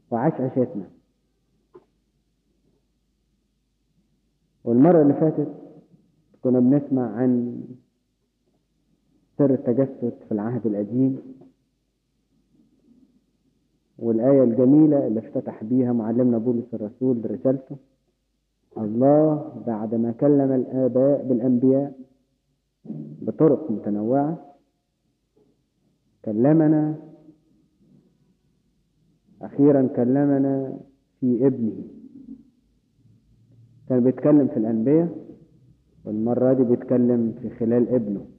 وعاش عيشتنا والمرة اللي فاتت كنا بنسمع عن سر التجسد في العهد القديم والآية الجميلة اللي افتتح بيها معلمنا بولس الرسول برسالته الله بعدما كلم الآباء بالأنبياء بطرق متنوعة كلمنا أخيرا كلمنا في ابنه كان بيتكلم في الأنبياء والمرة دي بيتكلم في خلال ابنه